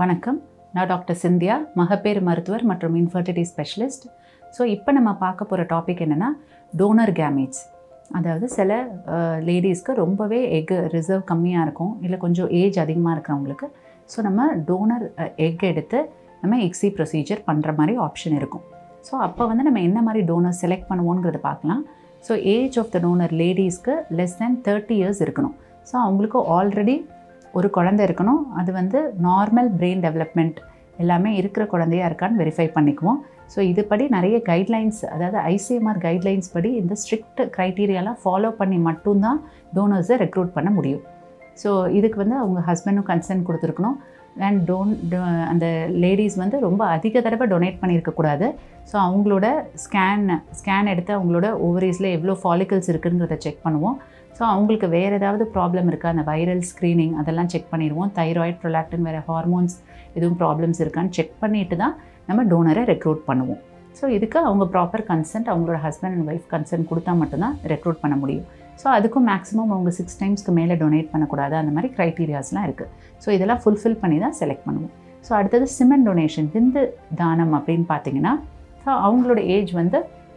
வணக்கம் நான் டாக்டர் சிந்தியா மகப்பேறு மருத்துவர் மற்றும் இன்ஃபர்டிலிட்டி ஸ்பெஷலிஸ்ட் ஸோ இப்போ நம்ம பார்க்க போகிற டாபிக் என்னென்னா டோனர் கேமேட்ஸ் அதாவது சில லேடிஸ்க்கு ரொம்பவே எக் ரிசர்வ் கம்மியாக இருக்கும் இல்லை கொஞ்சம் ஏஜ் அதிகமாக இருக்கிறவங்களுக்கு ஸோ நம்ம டோனர் எக் எடுத்து நம்ம எக்ஸி ப்ரொசீஜர் பண்ணுற மாதிரி ஆப்ஷன் இருக்கும் ஸோ அப்போ வந்து நம்ம என்ன மாதிரி டோனர் செலக்ட் பண்ணுவோங்கிறத பார்க்கலாம் so age of the donor லேடிஸ்க்கு லெஸ் தென் தேர்ட்டி இயர்ஸ் இருக்கணும் ஸோ அவங்களுக்கு ஆல்ரெடி ஒரு குழந்தை இருக்கணும் அது வந்து நார்மல் பிரெயின் டெவலப்மெண்ட் எல்லாமே இருக்கிற குழந்தையா இருக்கான்னு வெரிஃபை பண்ணிக்குவோம் ஸோ இதுபடி நிறைய கைட்லைன்ஸ் அதாவது ஐசிஎம்ஆர் கைட்லைன்ஸ் படி இந்த ஸ்ட்ரிக்ட் க்ரைட்டீரியாலாம் ஃபாலோ பண்ணி மட்டும்தான் டோனர்ஸை ரெக்ரூட் பண்ண முடியும் ஸோ இதுக்கு வந்து அவங்க ஹஸ்பண்டும் கன்சென்ட் கொடுத்துருக்கணும் அண்ட் டோன் அந்த லேடிஸ் வந்து ரொம்ப அதிக தடவை டொனேட் பண்ணியிருக்கக்கூடாது ஸோ அவங்களோட ஸ்கேன் ஸ்கேன் எடுத்து அவங்களோட ஓவரீஸில் எவ்வளோ ஃபாலிக்கல்ஸ் இருக்குங்கிறத செக் பண்ணுவோம் ஸோ அவங்களுக்கு வேறு ஏதாவது ப்ராப்ளம் இருக்கா அந்த வைரல் ஸ்க்ரீனிங் அதெல்லாம் செக் பண்ணிடுவோம் தைராய்ட் ப்ரொலாக்டின் வேறு ஹார்மோன்ஸ் எதுவும் ப்ராப்ளம்ஸ் இருக்கான்னு செக் பண்ணிட்டு தான் நம்ம டோனரை ரெக்ரூட் பண்ணுவோம் ஸோ இதுக்கு அவங்க ப்ராப்பர் கன்சென்ட் அவங்களோட ஹஸ்பண்ட் அண்ட் ஒய்ஃப் கன்சென்ட் கொடுத்தா மட்டும்தான் ரெக்ரூட் பண்ண முடியும் ஸோ அதுக்கும் மேக்ஸிமம் அவங்க சிக்ஸ் டைம்ஸ்க்கு மேலே டொனேட் பண்ணக்கூடாது அந்த மாதிரி க்ரைட்டீரியாஸ்லாம் இருக்குது ஸோ இதெல்லாம் ஃபுல்ஃபில் பண்ணி தான் செலக்ட் பண்ணுவோம் ஸோ அடுத்தது சிமெண்ட் டொனேஷன் விந்து தானம் அப்படின்னு பார்த்தீங்கன்னா ஸோ அவங்களோட ஏஜ் வந்து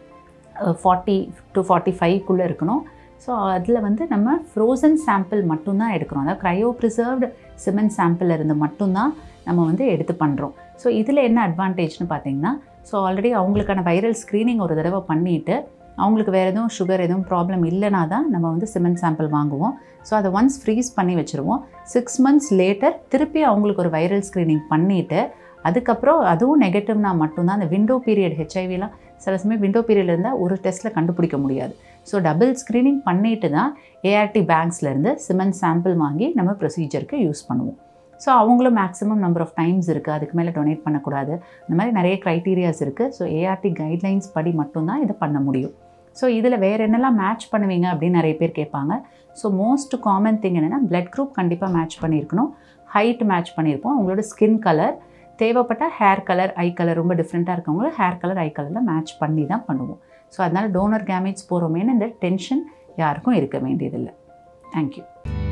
ஃபார்ட்டி டு ஃபார்ட்டி ஃபைவ்க்குள்ளே இருக்கணும் ஸோ அதில் வந்து நம்ம ஃப்ரோசன் சாம்பிள் மட்டும்தான் எடுக்கிறோம் அதாவது க்ரையோ ப்ரிசர்வ்டு சிமெண்ட் சாம்பிள் இருந்து மட்டும்தான் நம்ம வந்து எடுத்து பண்ணுறோம் ஸோ இதில் என்ன அட்வான்டேஜ்னு பார்த்தீங்கன்னா ஸோ ஆல்ரெடி அவங்களுக்கான வைரல் ஸ்க்ரீனிங் ஒரு தடவை பண்ணிவிட்டு அவங்களுக்கு வேறு எதுவும் சுகர் எதுவும் ப்ராப்ளம் இல்லைனா தான் நம்ம வந்து சிமெண்ட் சாம்பிள் வாங்குவோம் ஸோ அதை ஒன்ஸ் ஃப்ரீஸ் பண்ணி வச்சுருவோம் சிக்ஸ் மந்த்ஸ் லேட்டர் திருப்பி அவங்களுக்கு ஒரு வைரல் ஸ்க்ரீனிங் பண்ணிவிட்டு அதுக்கப்புறம் அதுவும் நெகட்டிவ்னா மட்டும்தான் அந்த விண்டோ பீரியட் ஹெச்ஐவிலாம் சில சமயம் விண்டோ பீரியட் இருந்தால் ஒரு டெஸ்ட்டில் கண்டுபிடிக்க முடியாது ஸோ டபுள் ஸ்க்ரீனிங் பண்ணிட்டு தான் ஏஆர்டி பேங்க்ஸ்லேருந்து சிமெண்ட் சாம்பிள் வாங்கி நம்ம ப்ரொசீஜருக்கு யூஸ் பண்ணுவோம் ஸோ அவங்களும் மேக்ஸிமம் நம்பர் ஆஃப் டைம்ஸ் இருக்குது அதுக்கு மேலே டொனேட் பண்ணக்கூடாது இந்த மாதிரி நிறைய க்ரைட்டீரியாஸ் இருக்குது ஸோ ஏஆர்டி கைட்லைன்ஸ் படி மட்டும்தான் இதை பண்ண முடியும் ஸோ இதில் வேறு என்னெல்லாம் மேட்ச் பண்ணுவீங்க அப்படின்னு நிறைய பேர் கேட்பாங்க ஸோ மோஸ்ட் காமன் திங் என்னென்னா பிளட் குரூப் கண்டிப்பாக மேட்ச் பண்ணியிருக்கணும் ஹைட் மேட்ச் பண்ணியிருப்போம் அவங்களோட ஸ்கின் கலர் தேவைப்பட்ட ஹேர் கலர் ஐ கலர் ரொம்ப டிஃப்ரெண்ட்டாக இருக்கவங்க ஹேர் கலர் ஐ கலரில் மேட்ச் பண்ணி தான் பண்ணுவோம் ஸோ அதனால் டோனர் கேமேஜ் போகிறோமேனு இந்த டென்ஷன் யாருக்கும் இருக்க வேண்டியதில்லை தேங்க்யூ